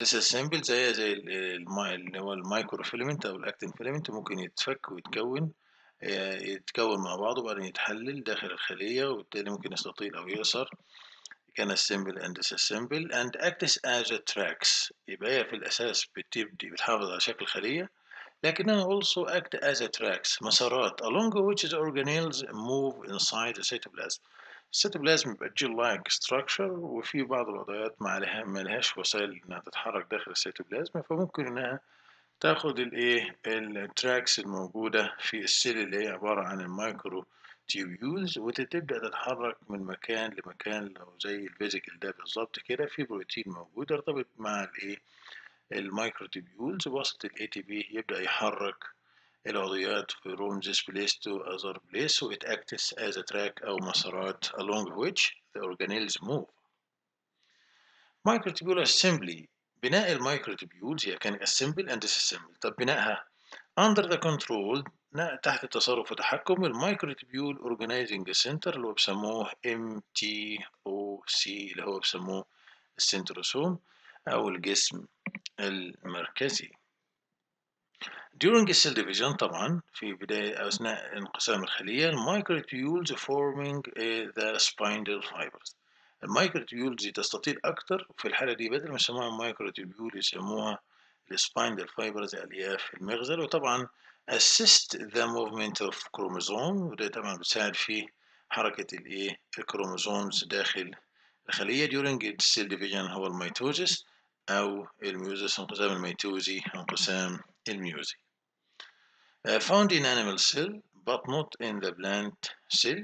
disassemble زيها زي ال الم اللي هو المايكرو فيلامنت أو الأكتين فيلامنت ممكن يتفك ويتكوّن آآ يتكوّن مع بعضه وبعدين يتحلّل داخل الخلية وبالتالي ممكن يستطيل أو يقصر can assemble and disassemble and acts as a tracks يبقى هي في الأساس بتبدي بتحافظ على شكل الخلية لكنها also act as a tracks مسارات along which the organelles move inside the cytoplasm السيتوبلازم بيبقى جيل لايك ستراكشر وفي بعض العضويات ما عليها ما لهاش وسائل انها تتحرك داخل السيتوبلازم فممكن انها تاخد الايه التراكس الموجوده في السيل اللي هي عباره عن المايكرو تيوبيولز وتبدا تتحرك من مكان لمكان لو زي الفيزيكال ده بالظبط كده في بروتين موجود يرتبط مع الايه المايكرو تيوبيولز وسط الاي تي بي يبدا يحرك العضويات from this place to other place so it acts as a track أو مسارات along which the organelles move. Microtubule assembly بناء المايكروتوبيولز هي كان assemble and disassemble طب بنائها under the control تحت تصرف وتحكم المايكروتوبيول organizing center اللي هو بيسموه MTOC اللي هو بيسموه السنتروسوم أو الجسم المركزي. During cell division طبعا في بداية أثناء انقسام الخلية المايكروتيولز forming the spindle fibers المايكروتيولز تستطيل أكتر في الحالة دي بدل ما يسموها مايكروتيول يسموها السبايندل فايبرز ألياف المغزل وطبعا assist the movement of chromosome وده طبعا بتساعد في حركة الإيه الكروموزومز داخل الخلية during cell division هو الميتوزيس أو الميوزيس انقسام الميتوزي انقسام الميوزي Uh, found in animal cell but not in the plant cell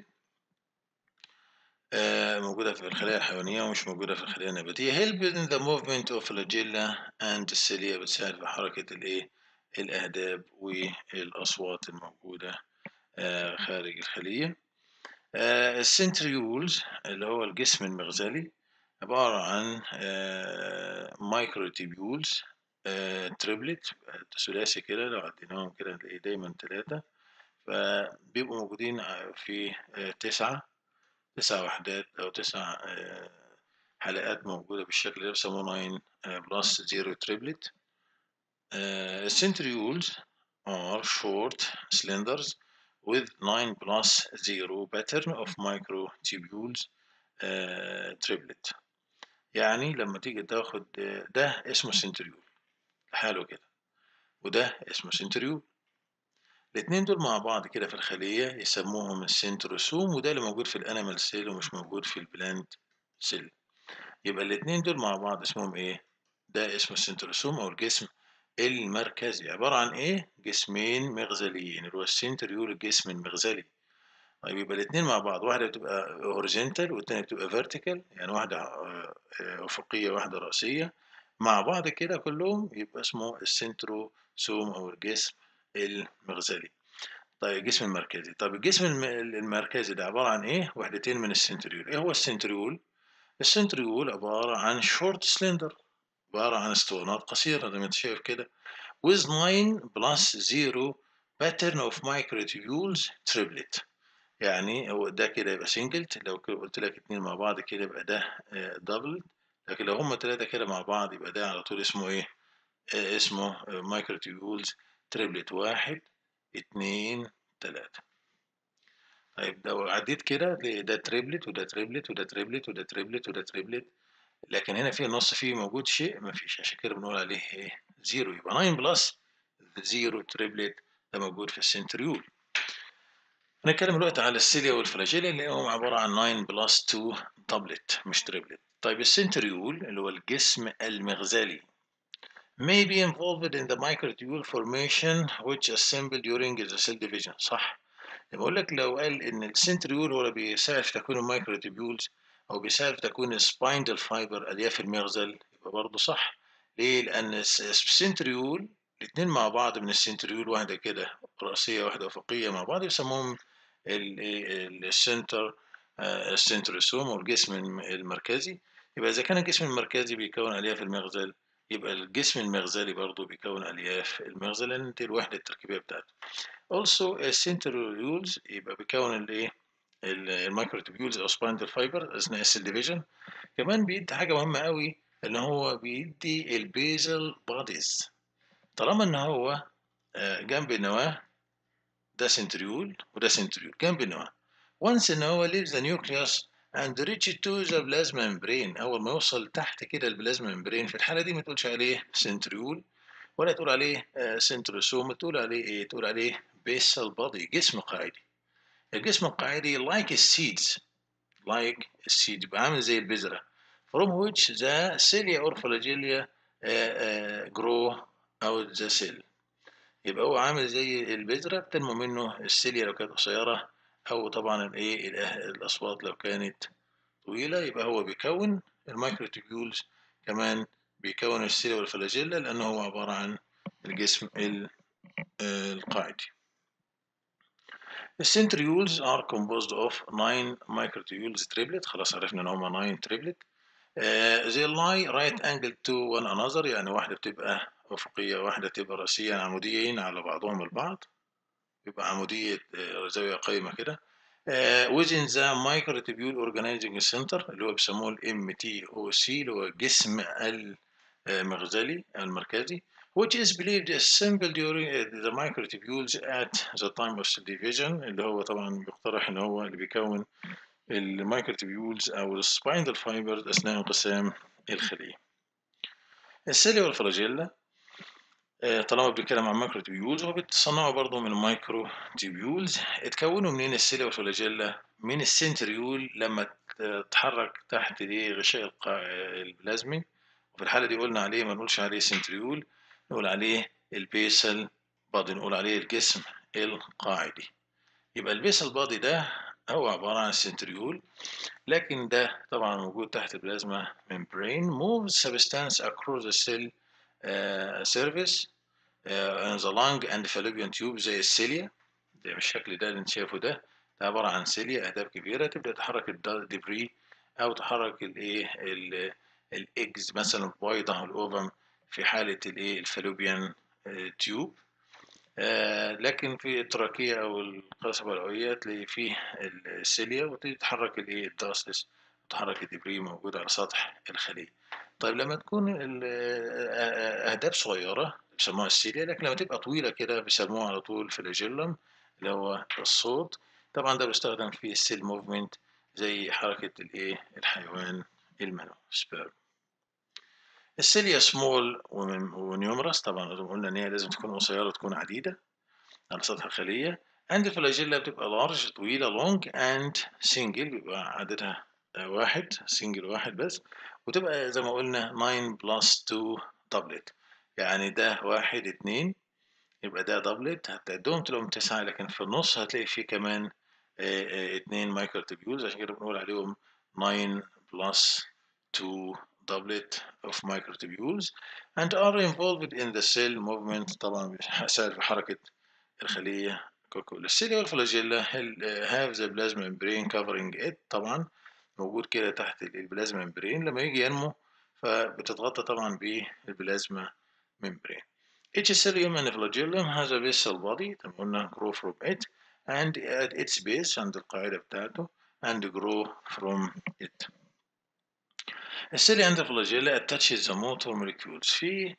uh, موجودة في الخلايا الحيوانية ومش موجودة في الخلايا النباتية help in the movement of flagella and cilia بتساعد في حركة الايه الأهداب والأصوات الموجودة uh, خارج الخلية السنتريولز اللي هو الجسم المغزلي عبارة عن مايكروتيبيولز تريبلت ثلاثي كده لو عديناهم كده نلاقي دايما ثلاثة فبيبقوا موجودين في تسعة تسع وحدات أو تسع حلقات موجودة بالشكل ده بيسموه 9 بلس 0 تريبلت centrioles are short cylinders with 9 plus 0 pattern of microtubules uh, triplet يعني لما تيجي تاخد ده اسمه سنتريول حاله كده وده اسمه سنتريول الاتنين دول مع بعض كده في الخلية يسموهم السنتروسوم وده اللي موجود في الانيمال سيل ومش موجود في البلانت سيل يبقى الاتنين دول مع بعض اسمهم ايه ده اسمه السنتروسوم او الجسم المركزي عبارة عن ايه جسمين مغزليين اللي هو السنتريول الجسم المغزلي طيب يبقى الاتنين مع بعض واحدة بتبقى هوريزونتال والتانية بتبقى فيرتيكال يعني واحدة أفقية واحدة رأسية مع بعض كده كلهم يبقى اسمه السنتروسوم أو الجسم المغزلي طيب الجسم المركزي طيب الجسم المركزي ده عبارة عن إيه؟ وحدتين من السنتريول إيه هو السنتريول؟ السنتريول عبارة عن شورت سلندر عبارة عن اسطوانات قصيرة زي ما أنت شايف كده with 9 plus 0 pattern of microtubules triplet يعني هو ده كده يبقى سنجلت لو قلت لك اتنين مع بعض كده يبقى ده دبل لكن لو هما تلاتة كده مع بعض يبقى ده على طول اسمه ايه آه اسمه مايكروتيبولز تريبلت واحد اتنين تلاتة طيب لو عديت كده ده تريبلت وده تريبلت وده تريبلت وده تريبلت وده تريبلت لكن هنا في النص فيه موجود شيء ما فيش عشان كده بنقول عليه ايه زيرو يبقى 9 بلس زيرو تريبلت ده موجود في السنتريول هنتكلم دلوقتي على السيليا والفلاجيلا اللي هم عبارة عن 9 بلس 2 دبلت مش تريبلت طيب السنتريول اللي هو الجسم المغزلي may be involved in the microtubule formation which assemble during the cell division صح بقول لك لو قال ان السنتريول هو اللي بيساعد في تكوين المايكروتوبيولز او بيساعد في تكوين السبايندل فايبر الياف المغزل يبقى برضه صح ليه لان السنتريول الاثنين مع بعض من السنتريول واحده كده راسيه واحده افقيه مع بعض يسموهم السنتر السنتروسوم او الجسم المركزي يبقى اذا كان الجسم المركزي بيكون الياف المغزل يبقى الجسم المغزلي برضه بيكون الياف المغزل لان دي الوحده التركيبيه بتاعته also السنتريولز يبقى بيكون الايه المايكروتوبيولز او سبايندل فايبر اثناء السيل ديفيجن كمان بيدي حاجه مهمه قوي إن هو بيدّي البيزل بوديز طالما إن هو آآ جنب النواة ده سنتريول وده سنتريول جنب النواة once إن هو leaves the nucleus and reach to the plasma membrane أول ما يوصل تحت كده البلازما membrane في الحالة دي ما تقولش عليه سنتريول ولا تقول عليه آآ سنتروسوم تقول عليه إيه تقول عليه basal body جسم قاعدي الجسم القاعدي like seeds like السيد يبقى عامل زي البذرة from which the cilia or flagella uh, uh, grow out the cell يبقى هو عامل زي البذرة بتنمو منه السيليا لو كانت قصيرة أو طبعا الإيه الأصوات لو كانت طويلة يبقى هو بيكون المايكروتيبيولز كمان بيكون السيليا والفلاجيلا لأنه هو عبارة عن الجسم القاعدي. السنتريولز are composed of 9 microtubules triplet خلاص عرفنا ان هما 9 triplet uh, they lie right angle to one another يعني واحدة بتبقى أفقية واحدة تبقى رأسية عموديين على بعضهم البعض يبقى عمودية زاوية قايمة كده uh, within the microtubule organizing center اللي هو بيسموه ال MTOC اللي هو الجسم المغزلي المركزي which is believed assembled during the microtubules at the time of cell division اللي هو طبعا بيقترح ان هو اللي بيكون المايكروتوبيولز او السبايندل فايبرز اثناء انقسام الخليه. السيليا والفلاجيلا طالما بنتكلم عن مايكروتوبيولز هو بيتصنعوا برضه من مايكروتوبيولز اتكونوا منين السيليا والفلاجيلا؟ من السنتريول لما تتحرك تحت غشاء البلازمي وفي الحاله دي قلنا عليه ما نقولش عليه سنتريول نقول عليه البيسل بادي نقول عليه الجسم القاعدي يبقى البيسل بادي ده هو عبارة عن سنتريول لكن ده طبعا موجود تحت البلازما membrane moves substance across the cell uh, surface uh, in the lung and fallopian tube زي السيليا ده بالشكل ده اللي انت شايفه ده ده عبارة عن سيليا أهداف كبيرة تبدأ تحرك الدبري أو تحرك الإيه الإجز مثلا البويضة أو الأوفم في حالة الإيه الفالوبيان تيوب آه لكن في التراكية أو القصبة العلوية تلاقي فيه السيليا وتتحرك الإيه الداسلس وتحرك الدبري موجود على سطح الخلية. طيب لما تكون أهداف صغيرة بيسموها السيليا لكن لما تبقى طويلة كده بيسموها على طول فلاجيلم اللي هو الصوت طبعا ده بيستخدم في السيل موفمنت زي حركة الإيه الحيوان المنوي سبيرم. السيليا سمول ونيومرس طبعا زي ما قلنا ان هي لازم تكون قصيره وتكون عديده على سطح الخليه عند الفلاجيلا بتبقى لارج طويله لونج اند سنجل بيبقى عددها واحد سنجل واحد بس وتبقى زي ما قلنا 9 بلس 2 دبلت يعني ده واحد اتنين يبقى ده دبلت هتعدهم تلاقيهم تسعة لكن في النص هتلاقي فيه كمان اه اه اتنين مايكرو تبيولز عشان كده بنقول عليهم 9 بلس 2 doublet of microtubules and are involved in the cell movement طبعا بيساعد في حركة الخلية ككل السيليا والفلاجيلا have the plasma membrane covering it طبعا موجود كده تحت البلازما membrane لما يجي ينمو فبتتغطى طبعا بالبلازما membrane each cilium and flagellum has a basal body طبعا قلنا grow from it and at its base عند القاعدة بتاعته and grow from it السيليا عند الفلاجيلا attaches the motor molecules في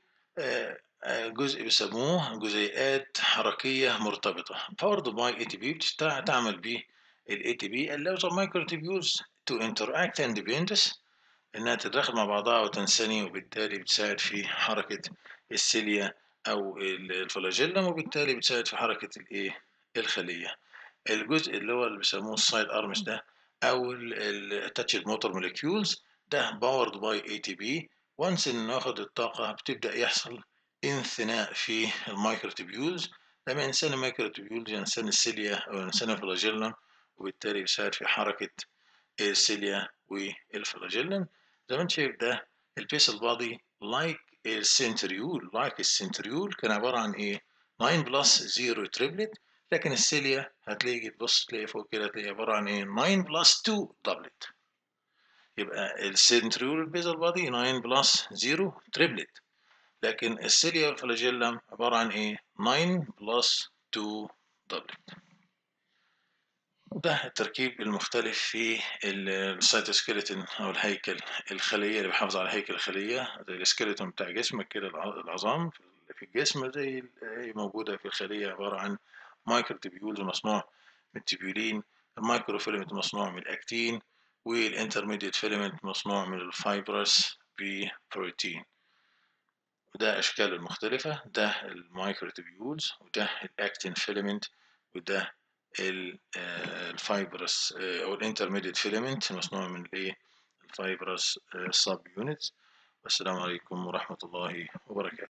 جزء بيسموه جزيئات حركية مرتبطة powered by ATP تعمل به ال ATP allows the microtubules to interact independence إنها تتداخل مع بعضها وتنثني وبالتالي بتساعد في حركة السيليا أو الفلاجيلا وبالتالي بتساعد في حركة الإيه الخلية الجزء اللي هو اللي بيسموه السايد أرمز ده أو الاتاتشد موتور موليكيولز ده باورد باي اي تي بي وانس ان ناخد الطاقة بتبدأ يحصل انثناء في المايكروتوبيولز لما ينسان المايكروتوبيولز ينسان السيليا أو ينسان الفلاجيلم وبالتالي بيساعد في حركة السيليا والفلاجيلم زي ما انت شايف ده البيسل بادي لايك السنتريول لايك السنتريول كان عبارة عن ايه 9 بلس 0 تريبلت لكن السيليا هتلاقي تبص تلاقي فوق كده هتلاقي عبارة عن ايه 9 بلس 2 دبلت يبقى السنتريول بيزل بادي 9 بلس 0 تريبلت لكن السيليا والفلاجيلم عبارة عن ايه 9 بلس 2 دبلت وده التركيب المختلف في السيتوسكيلتون أو الهيكل الخلية اللي بيحافظ على هيكل الخلية زي السكيلتون بتاع جسمك كده العظام في الجسم زي موجودة في الخلية عبارة عن مايكرو تبيولز مصنوع من التبيولين المايكرو فيلمنت مصنوع من الأكتين والانترميديت فيلمنت مصنوع من الفايبرس ببروتين وده أشكاله المختلفة ده المايكرو تبيولز وده الأكتين فيلمنت وده الفايبرس أو الانترميديت فيلمنت مصنوع من الإيه الفايبرس سب يونتس والسلام عليكم ورحمة الله وبركاته